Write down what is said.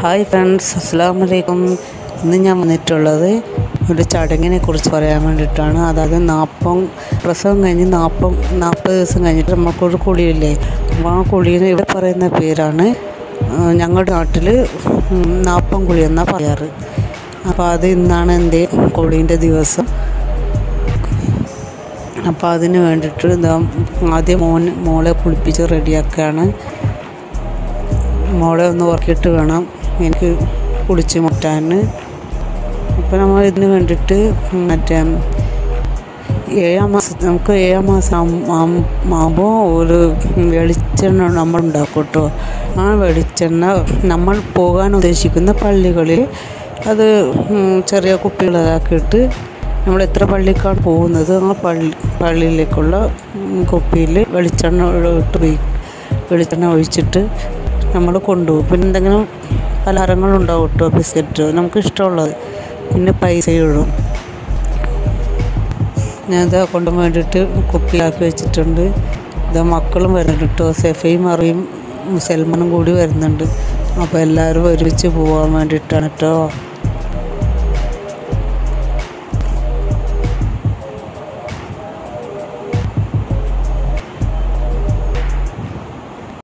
hi friends അസ്സാം വലൈക്കും ഇന്ന് ഞാൻ വന്നിട്ടുള്ളത് ഒരു ചടങ്ങിനെ കുറിച്ച് പറയാൻ വേണ്ടിയിട്ടാണ് അതായത് നാപ്പം പ്രസവം കഴിഞ്ഞ് നാപ്പം നാൽപ്പത് ദിവസം കഴിഞ്ഞിട്ട് നമുക്കൊരു കുളിയില്ലേ അപ്പോൾ ആ കുളീനെ ഇവിടെ പറയുന്ന പേരാണ് ആ, ഞങ്ങളുടെ നാട്ടിൽ നാപ്പം കുളി എന്നാണ് പറയാറ് അപ്പോൾ അത് ഇന്നാണ് എൻ്റെ കുളീൻ്റെ ദിവസം അപ്പോൾ അതിന് വേണ്ടിയിട്ട് ഇതാ ആദ്യം മോൻ മോളെ കുളിപ്പിച്ച് റെഡിയാക്കുകയാണ് മോളെ ഒന്ന് ഉറക്കിയിട്ട് വേണം എനിക്ക് കുളിച്ച് മുട്ടാൻ അപ്പോൾ നമ്മൾ ഇതിന് വേണ്ടിയിട്ട് മറ്റേ ഏഴാം മാസം നമുക്ക് ഏഴാം മാസം ആകുമ്പോൾ ഒരു വെളിച്ചെണ്ണ നമ്മൾ ഉണ്ടാക്കും കേട്ടോ ആ വെളിച്ചെണ്ണ നമ്മൾ പോകാൻ ഉദ്ദേശിക്കുന്ന പള്ളികളിൽ അത് ഉം, ചെറിയ കുപ്പികളാക്കിയിട്ട് നമ്മൾ എത്ര പള്ളിക്കാണ് പോകുന്നത് ആ പള്ളി പള്ളിയിലേക്കുള്ള കുപ്പിയിൽ വെളിച്ചെണ്ണ ഇട്ട് പോയി വെളിച്ചെണ്ണ ഒഴിച്ചിട്ട് നമ്മൾ കൊണ്ടുപോകും പിന്നെ എന്തെങ്കിലും പലഹാരങ്ങളുണ്ടാവും കേട്ടോ ബിസ്ക്കറ്റ് നമുക്ക് ഇഷ്ടമുള്ളത് പിന്നെ പൈസ ഇടും ഞാനിത് കൊണ്ടുപോകാൻ വേണ്ടിയിട്ട് കുപ്പിയിലാക്കി വെച്ചിട്ടുണ്ട് ഇത് മക്കളും വരുന്നുണ്ട് കേട്ടോ സെഫയും അറിയും സൽമാനും കൂടി വരുന്നുണ്ട് അപ്പോൾ എല്ലാവരും ഒരുമിച്ച് പോകാൻ വേണ്ടിയിട്ടാണ് കേട്ടോ